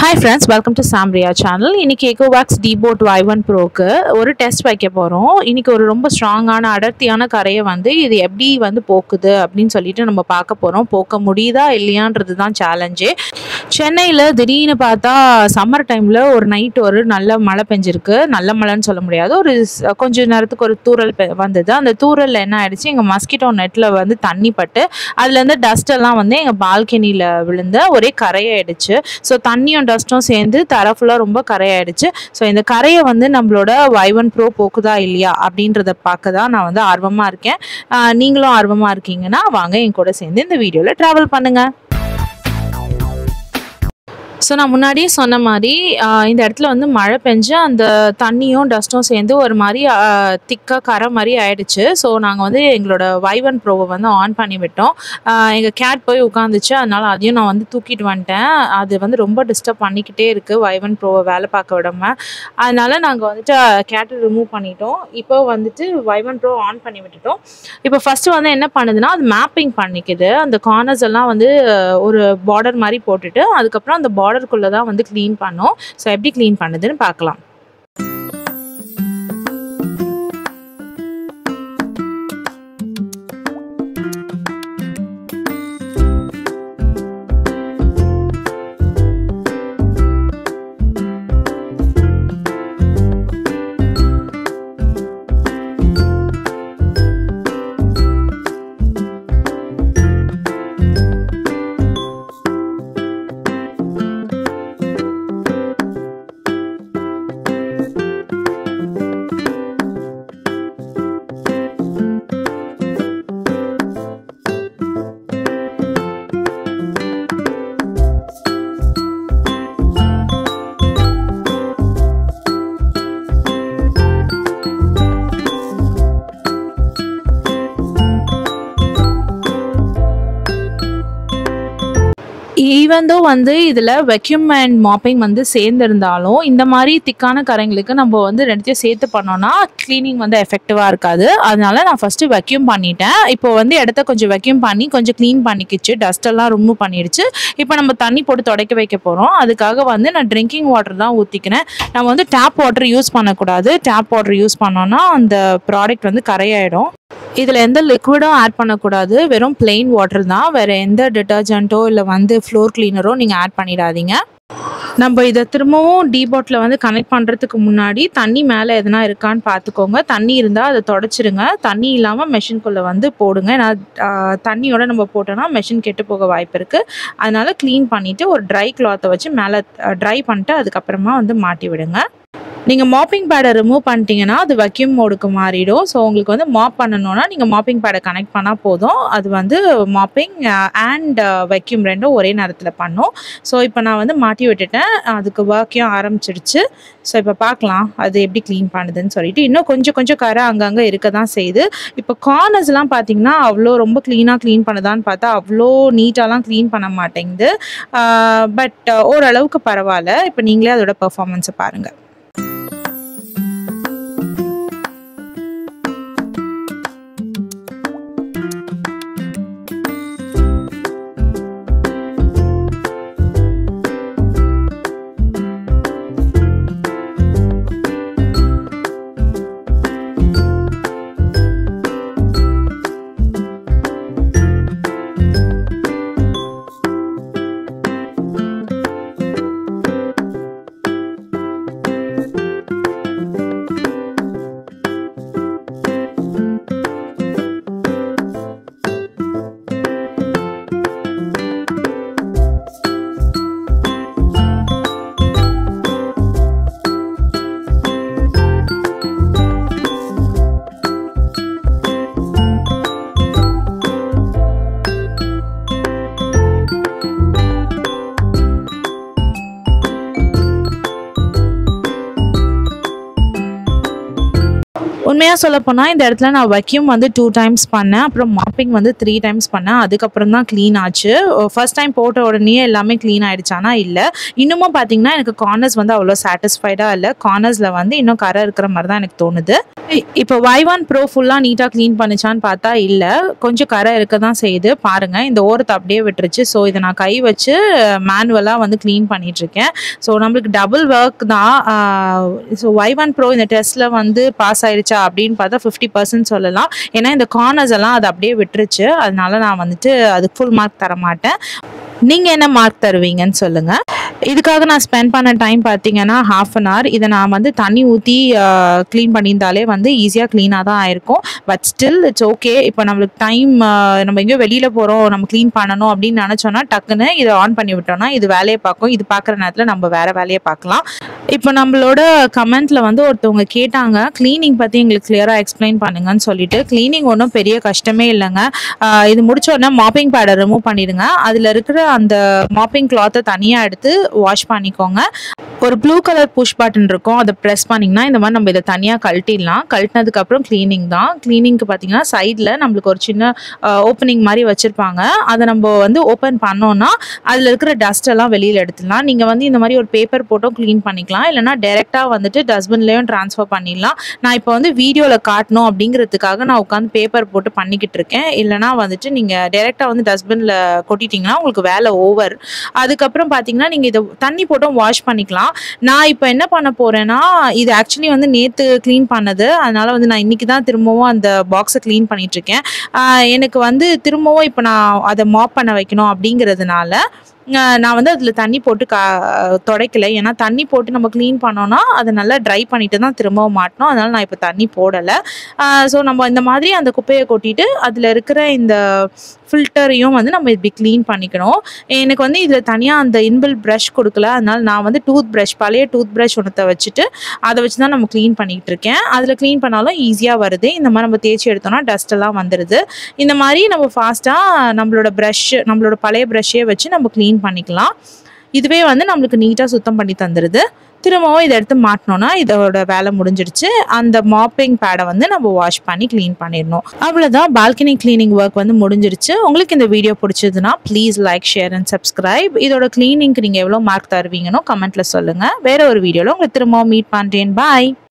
hi friends welcome to Samriya channel இன்னைக்கு Ecovacs depot வை one ப்ரோக்கு ஒரு test வைக்க போகிறோம் இன்னைக்கு ஒரு ரொம்ப ஸ்ட்ராங்கான அடர்த்தியான கரையை வந்து இது எப்படி வந்து போக்குது அப்படின்னு சொல்லிட்டு நம்ம பார்க்க போகிறோம் போக்க முடியுதா இல்லையான்றது தான் சேலஞ்சே சென்னையில் திடீர்னு பார்த்தா சம்மர் டைமில் ஒரு நைட் ஒரு நல்ல மழை பெஞ்சிருக்கு நல்ல மழைன்னு சொல்ல முடியாது ஒரு ஸ்- கொஞ்ச நேரத்துக்கு ஒரு தூறல் பெ- வந்தது அந்த தூறலில் என்ன ஆயிடுச்சு எங்கள் மஸ்கிட்டோ நெட்டில் வந்து தண்ணி பட்டு அதுலேருந்து டஸ்ட் எல்லாம் வந்து எங்கள் பால்கனியில் விழுந்து ஒரே கரையாயிடுச்சு ஸோ தண்ணியும் டஸ்ட்டும் சேர்ந்து தர ஃபுல்லாக ரொம்ப கரையாயிடுச்சு ஸோ இந்த கரையை வந்து நம்மளோட வைவன் ப்ரோ போக்குதா இல்லையா அப்படின்றத பார்க்க தான் நான் வந்து ஆர்வமாக இருக்கேன் ஆஹ் நீங்களும் ஆர்வமாக இருக்கீங்கன்னா வாங்க என் கூட சேர்ந்து இந்த வீடியோவில் ட்ராவல் பண்ணுங்கள் ஸோ நான் முன்னாடியே சொன்ன மாதிரி ஆஹ் இந்த இடத்துல வந்து மழை பெஞ்சு அந்த தண்ணியும் டஸ்ட்டும் சேர்ந்து ஒரு மாதிரி திக்காக கரை மாதிரி ஆயிடுச்சு ஸோ நாங்கள் வந்து எங்களோட வைவன் ப்ரோவை வந்து ஆன் பண்ணி விட்டோம் எங்கள் கேட் போய் உட்காந்துச்சு அதனால அதையும் நான் வந்து தூக்கிட்டு வந்துட்டேன் அது வந்து ரொம்ப டிஸ்டர்ப் பண்ணிக்கிட்டே இருக்குது வைவன் ப்ரோவை வேலை பார்க்க விடாம அதனால நாங்கள் வந்துட்டு கேட்டை ரிமூவ் பண்ணிட்டோம் இப்போ வந்துட்டு வைவன் ப்ரோ ஆன் பண்ணி விட்டுட்டோம் இப்போ ஃபஸ்ட்டு வந்து என்ன பண்ணுதுன்னா அது மேப்பிங் பண்ணிக்குது அந்த கார்னர்ஸ் எல்லாம் வந்து அஹ், ஒரு பார்டர் மாதிரி போட்டுட்டு அதுக்கப்புறம் அந்த பார்டருக்குள்ளே தான் வந்து க்ளீன் பண்ணோம் ஸோ எப்படி க்ளீன் பண்ணுதுன்னு பார்க்கலாம் ஈவந்தோ வந்து இதில் வெக்யூம் அண்ட் மாப்பிங் வந்து சேர்ந்துருந்தாலும் இந்த மாதிரி திக்கான கரைங்களுக்கு நம்ம வந்து ரெண்டுத்தையும் சேர்த்து பண்ணோம்னா க்ளீனிங் வந்து எஃபெக்டிவாக இருக்காது அதனால நான் ஃபஸ்ட்டு வெக்யூம் பண்ணிட்டேன் இப்போ வந்து இடத்த கொஞ்சம் வெக்யூம் பண்ணி கொஞ்சம் க்ளீன் பண்ணிக்கிச்சு dust எல்லாம் ரிமூவ் பண்ணிடுச்சு இப்போ நம்ம தண்ணி போட்டு துடைக்க வைக்க போகிறோம் அதுக்காக வந்து நான் ட்ரிங்கிங் வாட்டர் தான் ஊற்றிக்கிறேன் நம்ம வந்து டேப் வாட்டர் யூஸ் பண்ணக்கூடாது டேப் வாட்டர் யூஸ் பண்ணோன்னா அந்த ப்ராடக்ட் வந்து கரையாயிடும் இதில் எந்த லிக்விடும் ஆட் பண்ணக்கூடாது வெறும் plain வாட்டர் தான் வேறு எந்த டிட்டர்ஜென்ட்டோ இல்லை வந்து ஃப்ளோர் கிளீனரோ நீங்கள் ஆட் பண்ணிடாதீங்க நம்ம இதை திரும்பவும் டீபாட்டில் வந்து கனெக்ட் பண்ணுறதுக்கு முன்னாடி தண்ணி மேலே எதனா இருக்கான்னு பார்த்துக்கோங்க தண்ணி இருந்தால் அதை தொடச்சிருங்க தண்ணி இல்லாமல் மெஷின்குள்ளே வந்து போடுங்க ஏன்னா ஆஹ், தண்ணியோட நம்ம போட்டோன்னா மெஷின் கெட்டு போக வாய்ப்பு இருக்குது அதனால க்ளீன் பண்ணிவிட்டு ஒரு ட்ரை கிளாத்தை வச்சு மேலே ட்ரை பண்ணிட்டு அதுக்கப்புறமா வந்து மாட்டி விடுங்க நீங்கள் மாப்பிங் பேடை ரிமூவ் பண்ணிட்டீங்கன்னா அது வக்யூம் மோடுக்கு மாறிடும் ஸோ உங்களுக்கு வந்து மாப் பண்ணணும்னா நீங்கள் மாப்பிங் பேடை கனெக்ட் பண்ணால் போதும் அது வந்து மாப்பிங் அண்ட் வக்யூம் ரெண்டும் ஒரே நேரத்தில் பண்ணும் ஸோ இப்போ நான் வந்து மாட்டி விட்டுட்டேன் அதுக்கு ஒர்க்கையும் ஆரம்பிச்சிடுச்சு ஸோ இப்போ பார்க்கலாம் அது எப்படி க்ளீன் பண்ணுதுன்னு சொல்லிட்டு இன்னும் கொஞ்சம் கொஞ்சம் கரை அங்கங்கே இருக்க தான் செய்யுது இப்போ கார்னர்ஸ்லாம் பார்த்தீங்கன்னா அவ்வளோ ரொம்ப க்ளீனாக க்ளீன் பண்ணுதான்னு பார்த்தா அவ்வளோ நீட்டாலாம் க்ளீன் பண்ண மாட்டேங்குது பட் ஓரளவுக்கு பரவாயில்ல இப்போ நீங்களே அதோட பெர்ஃபார்மன்ஸை பாருங்கள் உண்மையாக சொல்ல போனால் இந்த இடத்துல நான் வக்யூம் வந்து டூ டைம்ஸ் பண்ணேன் அப்புறம் மாப்பிங் வந்து த்ரீ டைம்ஸ் பண்ணேன் அதுக்கப்புறம் தான் க்ளீன் ஆச்சு ஃபர்ஸ்ட் டைம் போட்ட உடனே எல்லாமே க்ளீன் ஆயிடுச்சானா இல்லை இன்னுமும் பார்த்தீங்கன்னா எனக்கு கார்னர்ஸ் வந்து அவ்வளோ சாட்டிஸ்ஃபைடாக இல்லை கார்னர்ஸில் வந்து இன்னும் கரை இருக்கிற மாதிரி தான் எனக்கு தோணுது இ- இப்போ வை ஒன் ப்ரோ ஃபுல்லாக நீட்டாக க்ளீன் பண்ணுச்சான்னு பார்த்தா இல்லை கொஞ்சம் கரை இருக்க தான் செய்யுது பாருங்கள் இந்த ஓரத்தை அப்படியே விட்டுருச்சு ஸோ இதை நான் கை வச்சு மேனுவலாக வந்து க்ளீன் பண்ணிகிட்ருக்கேன் ஸோ நம்மளுக்கு டபுள் ஒர்க் தான் ஸோ வை ஒன் ப்ரோ இந்த டெஸ்ட்டில் வந்து பாஸ் ஆயிடுச்சா அப்படின்னு பார்த்தா ஃபிஃப்டி பர்சன்ட் சொல்லலாம் ஏன்னா இந்த கார்னர்ஸ் எல்லாம் அது அப்படியே விட்டுருச்சு அதனால நான் வந்துட்டு அதுக்கு ஃபுல் மார்க் தர மாட்டேன் நீங்கள் என்ன மார்க் தருவீங்கன்னு சொல்லுங்கள் இதுக்காக நான் ஸ்பெண்ட் பண்ண டைம் பார்த்தீங்கன்னா ஹாஃப் அன் hour இதை நான் வந்து தண்ணி ஊற்றி க்ளீன் பண்ணியிருந்தாலே வந்து ஈஸியாக க்ளீனாக தான் ஆயிருக்கும் பட் ஸ்டில் இட்ஸ் ஓகே இப்போ நம்மளுக்கு டைம் நம்ம எங்கேயோ வெளியில் போகிறோம் நம்ம க்ளீன் பண்ணணும் அப்படின்னு நினச்சோன்னா டக்குன்னு இதை ஆன் பண்ணி விட்டோம்னா இது வேலையை பார்க்கும் இது பார்க்குற நேரத்தில் நம்ம வேறு வேலையை பார்க்கலாம் இப்போ நம்மளோட கமெண்ட்ல வந்து ஒருத்தவங்க கேட்டாங்க க்ளீனிங் பற்றி எங்களுக்கு கிளியராக எக்ஸ்பிளைன் பண்ணுங்கன்னு சொல்லிட்டு க்ளீனிங் ஒன்றும் பெரிய கஷ்டமே இல்லைங்க ஆஹ் இது முடிச்ச உடனே மாப்பிங் பேடை ரிமூவ் பண்ணிடுங்க அதில் இருக்கிற அந்த மாப்பிங் கிளாத்தை தனியாக எடுத்து வாஷ் பண்ணிக்கோங்க ஒரு ப்ளூ கலர் புஷ் பட்டன் இருக்கும் அதை ப்ரெஸ் பண்ணிங்கன்னா இந்த மாதிரி நம்ம இதை தனியாக கழட்டிடலாம் கழட்டினதுக்கப்புறம் க்ளீனிங் தான் க்ளீனிங்க்கு பார்த்தீங்கன்னா சைடில் நம்மளுக்கு ஒரு சின்ன ஓப்பனிங் மாதிரி வச்சுருப்பாங்க அதை நம்ம வந்து ஓப்பன் பண்ணோன்னா அதில் இருக்கிற டஸ்ட் எல்லாம் வெளியில் எடுத்துடலாம் நீங்கள் வந்து இந்த மாதிரி ஒரு பேப்பர் போட்டும் க்ளீன் பண்ணிக்கலாம் இல்லைனா டேரெக்டாக வந்துட்டு டஸ்ட்பின்லேயும் ட்ரான்ஸ்ஃபர் பண்ணிடலாம் நான் இப்போ வந்து வீடியோவில் காட்டணும் அப்படிங்கிறதுக்காக நான் உட்காந்து பேப்பர் போட்டு பண்ணிக்கிட்டு இருக்கேன் இல்லைனா வந்துட்டு நீங்கள் டேரெக்டாக வந்து டஸ்ட்பினில் கொட்டிட்டீங்கன்னா உங்களுக்கு வேலை ஓவர் அதுக்கப்புறம் பார்த்தீங்கன்னா நீங்கள் இதை தண்ணி போட்டும் வாஷ் பண்ணிக்கலாம் நான் இப்போ என்ன பண்ண போகிறேன்னா இது ஆக்சுவலி வந்து நேற்று க்ளீன் பண்ணது அதனால வந்து நான் இன்றைக்கி தான் திரும்பவும் அந்த பாக்ஸை க்ளீன் பண்ணிகிட்ருக்கேன் எனக்கு வந்து திரும்பவும் இப்போ நான் அதை மாப் பண்ண வைக்கணும் அப்படிங்கிறதுனால ஆஹ் நான் வந்து அதில் தண்ணி போட்டு கா துடைக்கல ஏன்னா தண்ணி போட்டு நம்ம க்ளீன் பண்ணோன்னா அதை நல்லா ட்ரை பண்ணிட்டு தான் திரும்பவும் மாட்டணும் அதனால நான் இப்போ தண்ணி போடலை ஸோ நம்ம இந்த மாதிரி அந்த குப்பையை கொட்டிட்டு அதில் இருக்கிற இந்த ஃபில்டரையும் வந்து நம்ம இப்படி க்ளீன் பண்ணிக்கணும் எனக்கு வந்து இதில் தனியாக அந்த இன்பில் ப்ரஷ் கொடுக்கல அதனால நான் வந்து டூத் ப்ரஷ் பழைய டூத் ப்ரஷ் ஒன்றத்தை வச்சுட்டு அதை வச்சு தான் நம்ம க்ளீன் பண்ணிக்கிட்டு இருக்கேன் அதில் க்ளீன் பண்ணாலும் ஈஸியாக வருது இந்த மாதிரி நம்ம தேய்ச்சி எடுத்தோம்னா டஸ்ட் எல்லாம் வந்துடுது இந்த மாதிரி நம்ம ஃபாஸ்ட்டாக நம்மளோட ப்ரஷ் நம்மளோட பழைய ப்ரஷ்ஷே வச்சு நம்ம க்ளீன் பண்ணிக்கலாம் இதுவே வந்து நம்மளுக்கு நீட்டாக சுத்தம் பண்ணி தந்துடுது திரும்பவும் இதை எடுத்து மாட்டினோன்னா இதோட வேலை முடிஞ்சிடுச்சு அந்த மாப்பிங் பேடை வந்து நம்ம வாஷ் பண்ணி க்ளீன் பண்ணிடணும் அவ்வளோதான் பால்கனி க்ளீனிங் ஒர்க் வந்து முடிஞ்சிருச்சு உங்களுக்கு இந்த வீடியோ பிடிச்சதுன்னா please like share and subscribe இதோட க்ளீனிங்க்கு நீங்கள் எவ்வளோ மார்க் தருவீங்கன்னு கமெண்ட்டில் சொல்லுங்கள் வேற ஒரு வீடியோவில் உங்களை திரும்பவும் மீட் பண்ணுறேன் பாய்